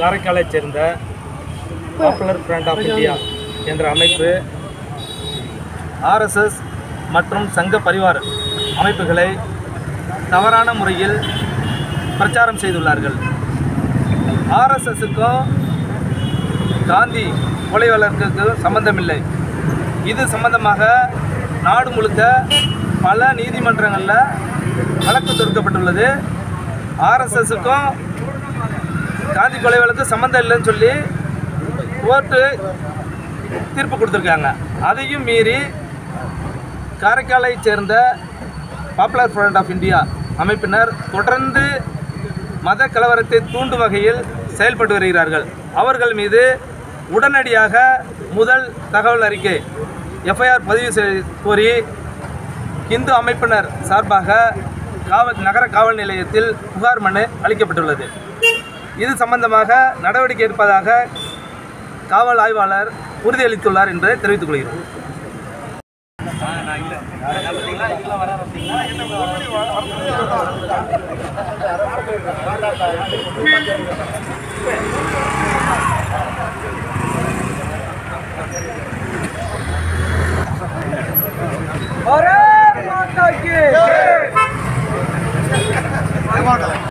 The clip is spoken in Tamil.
காரைக்காலைச் சேர்ந்த பாப்புலர் ஃப்ரண்ட் ஆஃப் இந்தியா என்ற அமைப்பு ஆர்எஸ்எஸ் மற்றும் சங்க பரிவார் அமைப்புகளை தவறான முறையில் பிரச்சாரம் செய்துள்ளார்கள் ஆர்எஸ்எஸ்க்கும் காந்தி கொலை வழக்குக்கும் சம்பந்தமில்லை இது சம்பந்தமாக நாடு முழுக்க பல நீதிமன்றங்களில் வழக்கு தொடுக்கப்பட்டுள்ளது ஆர்எஸ்எஸ்க்கும் காந்தி கொலை வழக்கு சம்மந்தம் இல்லைன்னு சொல்லி கோர்ட்டு தீர்ப்பு கொடுத்துருக்காங்க அதையும் மீறி காரைக்காலை சேர்ந்த பாப்புலர் ஃப்ரண்ட் ஆஃப் இந்தியா அமைப்பினர் தொடர்ந்து மத கலவரத்தை தூண்டும் வகையில் செயல்பட்டு வருகிறார்கள் அவர்கள் மீது உடனடியாக முதல் தகவல் அறிக்கை எஃப்ஐஆர் பதிவு செய் கோரி இந்து அமைப்பினர் சார்பாக காவல் நகர காவல் நிலையத்தில் புகார் மனு அளிக்கப்பட்டுள்ளது இது சம்பந்தமாக நடவடிக்கை எடுப்பதாக காவல் ஆய்வாளர் உறுதியளித்துள்ளார் என்று தெரிவித்துக் கொள்கிறோம்